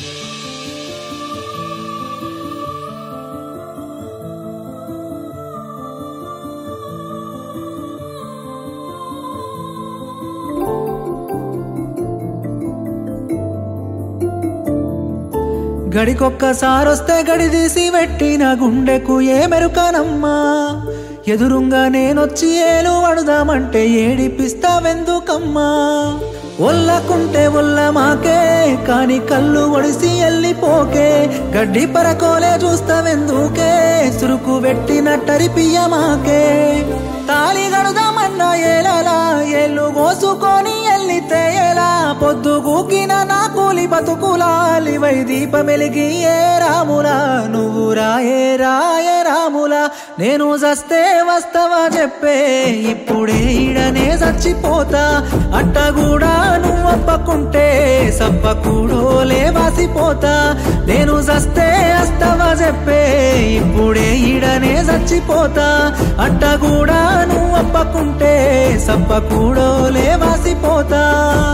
గడికొక్కసారొస్తే గడి తీసి పెట్టిన గుండెకు ఏ మెరుకనమ్మా ఎదురుంగా నేనొచ్చి ఏలు అడుదామంటే ఏడిపిస్తావెందుకమ్మా ఒల్లకుంటే ఒల్ల మాకే కాని కళ్ళు ఒడిసి ఎల్లిపోకే గడ్డి పరకోలే చూస్తావెందుకే సురుకు పెట్టినట్టరిపియ్య మాకే తాళి గడుదామన్నా ఏలలా ఏళ్ళు కోసుకొని ఎల్లితే ఎలా పొద్దు గూకిన నా కూలి బతుకులాలివై దీపమెలిగి ఏ రాములా నువ్వు రాయే రాయే రాములా నేను జస్తే వస్తావా చెప్పే ఇప్పుడే ఈడనే చచ్చిపోతా అట్ట కూడా నువ్వు అప్పకుంటే సప్పకూడోలే వాసిపోతా నేను జస్తే వస్తావా చెప్పే ఇప్పుడే ఈడనే చచ్చిపోతా అట్ట కూడా నువ్వు అప్పకుంటే సప్పకూడోలే వాసిపోతా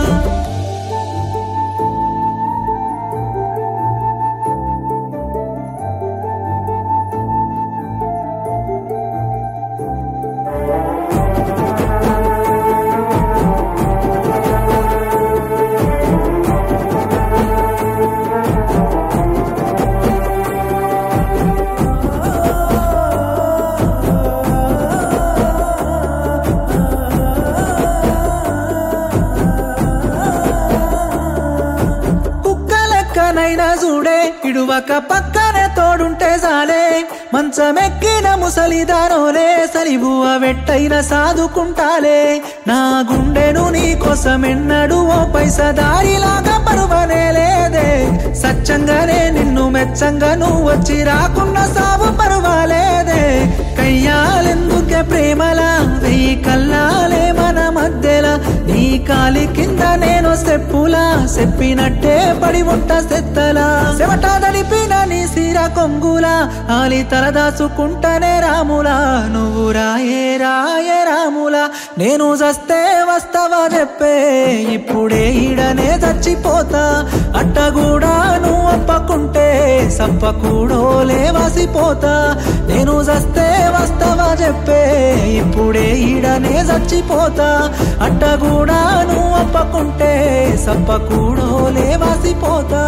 కుక్క లెక్కనైనా చూడే ఇడువక పక్కనే తోడుంటే చాలే మంచమెక్కిన ముసలిదారోలే సలిబువ వెట్టైన సాదుకుంటాలే నా గుండెను నీ కోసమెన్నడు ఓ పైస దారిలాగా పరువనే లేదే సచ్చంగానే నిన్ను మెచ్చంగా నువ్వు వచ్చి రాకున్న సాగు పరువాలేదే కయ్యాలెందుకే ప్రేమలా వెయ్యి కల్లాలే మన మధ్యలా నీ కాలి కింద నేను సెప్పులా చెప్పినట్టే పడి ఉంట సెత్తలా చెమట దడిపిన నీ సిర కొంగులా ఆలి తలదాచుకుంటనే రాములా నువ్వు రాయే రాయే రాములా నేను చస్తే వస్తావా చెప్పే ఇప్పుడే ఈడనే చచ్చిపోతా అట్ట కూడా నువ్వు అప్పకుంటే సప్పకూడోలే వాసిపోతా నేను చస్తే వస్తావా చెప్పే ఇప్పుడే ఈడనే చచ్చిపోతా అట్ట కూడా నువ్వు అప్పకుంటే సప్పకూడోలే వాసిపోతా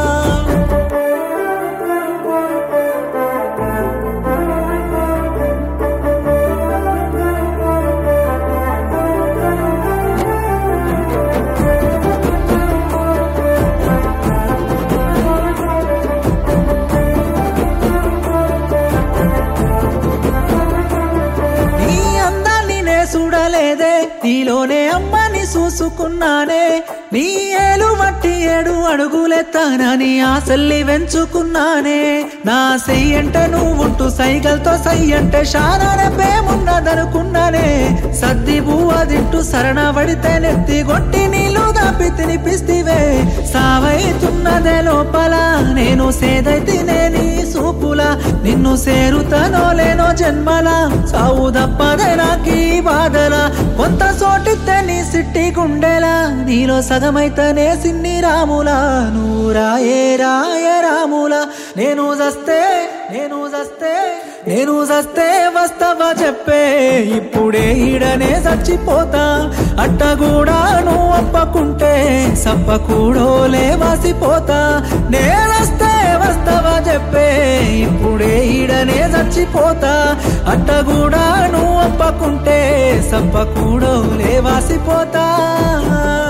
నీ అందాన్ని నే చూడలేదే నీలోనే అమ్మని చూసుకున్నానే నీ ఏలు మట్టి ఏడు అడుగులెత్తానని ఆశల్ని వెంచుకున్నానే నా సెయ్యంటే నువ్వుంటూ సైగల్తో సయ్యంటే శానానే పేమున్నదనుకున్నానే సద్ది బువ్వ తింటూ సరణ పడితే నెత్తి గొట్టి నీళ్ళు దాపి తినిపిస్తివే సావైతున్నదే లోపల నేను సేదైతేనే నీ సూపుల నిన్ను సేరుతానో లేనో జన్మల సావు తప్పదే నాకీ బాధల కొంత చోటితే నీ సిట్టి గుండెలా నీలో సగమైతేనే సిన్ని రాములా నువ్వు రాయే రాయ రాములా నేను జస్తే నేను జస్తే నేను జస్తే వస్తావా చెప్పే ఇప్పుడే ఈడనే చచ్చిపోతా అట్ట కూడా నువ్వు అప్పకుంటే సప్పకూడోలే వాసిపోతా నేనొస్తే వస్తావా చెప్పే ఇప్పుడే ఈడనే చచ్చిపోతా అట్ట కూడా నువ్వు అప్పకుంటే సప్పకూడోలే వాసిపోతా